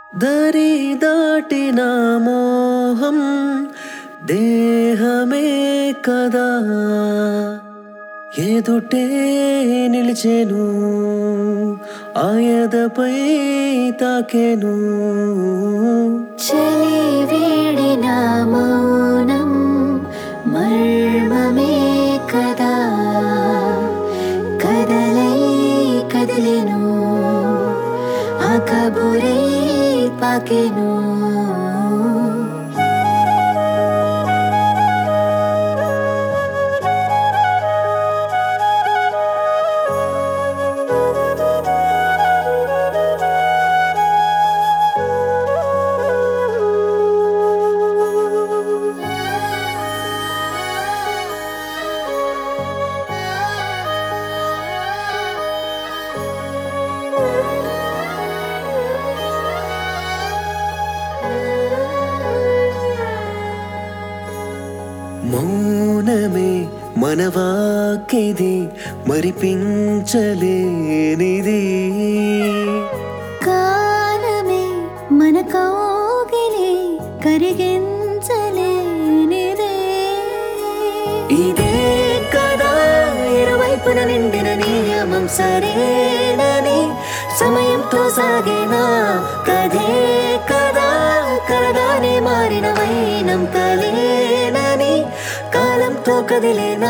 దరి దాటిన మోహం దేహమే కదా ఎదుటే నిలిచెను ఆయదపై తాకెను చలి వీడిన మౌనం మర్మమే కదా కదలై కదిలెను ఆ కబురే పాకెను మౌనమే మనవాకిది మరిపించలేనిది కాలమే మన కౌగిలి కరిగించలేనిదే ఇదే కదా ఇరువైపున నిండిన నియమం సరేనని సమయంతో సాగిన కథే కదా కలగానే మారిన వైనం కలేనని కాలంతో కదిలేనా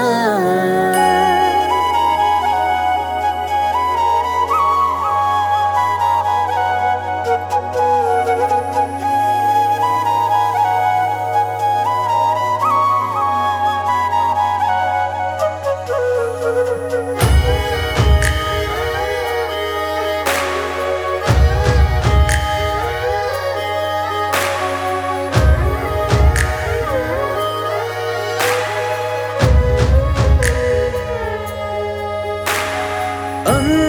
అందం